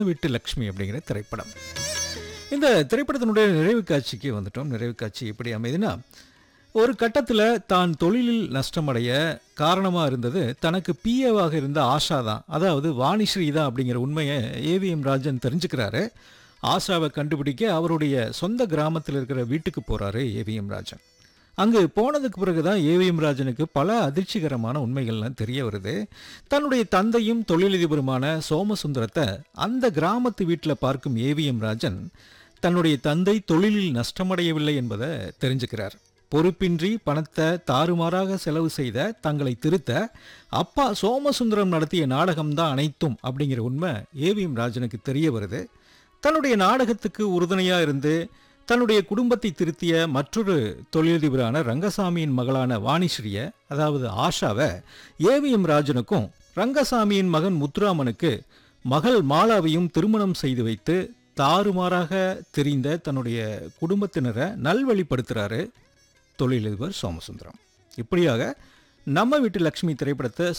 வீட்டு லக்ஷ்மி அப்படிங்கிற திரைப்படம் இந்த திரைப்படத்தினுடைய நிறைவு காட்சிக்கு வந்துட்டோம் நிறைவு காட்சி எப்படி அமைதுன்னா ஒரு கட்டத்தில் தான் தொழிலில் நஷ்டமடைய காரணமாக இருந்தது தனக்கு பிஏவாக இருந்த ஆஷா தான் அதாவது வாணிஸ்ரீ தான் அப்படிங்கிற உண்மையை ஏவிஎம் ராஜன் தெரிஞ்சுக்கிறாரு ஆஷாவை கண்டுபிடிக்க அவருடைய சொந்த கிராமத்தில் இருக்கிற வீட்டுக்கு போகிறாரு ஏவிஎம் ராஜன் அங்கு போனதுக்கு பிறகு தான் ஏவிஎம் ராஜனுக்கு பல அதிர்ச்சிகரமான உண்மைகள்லாம் தெரிய வருது தன்னுடைய தந்தையும் தொழிலதிபருமான சோமசுந்தரத்தை அந்த கிராமத்து வீட்டில் பார்க்கும் ஏவிஎம் ராஜன் தன்னுடைய தந்தை தொழிலில் நஷ்டமடையவில்லை என்பதை தெரிஞ்சுக்கிறார் பொறுப்பின்றி பணத்தை தாறுமாறாக செலவு செய்த தங்களை திருத்த அப்பா சோமசுந்தரம் நடத்திய நாடகம்தான் அனைத்தும் அப்படிங்கிற உண்மை ஏவிஎம் ராஜனுக்கு தெரிய வருது தன்னுடைய நாடகத்துக்கு உறுதுணையாக இருந்து தன்னுடைய குடும்பத்தை திருத்திய மற்றொரு தொழிலதிபரான ரங்கசாமியின் மகளான வாணிஸ்ரீய அதாவது ஆஷாவை ஏவிஎம் ராஜனுக்கும் ரங்கசாமியின் மகன் முத்துராமனுக்கு மகள் மாலாவையும் திருமணம் செய்து வைத்து தாறுமாறாக தெரிந்த தன்னுடைய குடும்பத்தினரை நல்வழிப்படுத்துகிறாரு தொழிலதிபர் சோமசுந்தரம் இப்படியாக நம்ம வீட்டு லக்ஷ்மி திரைப்படத்தை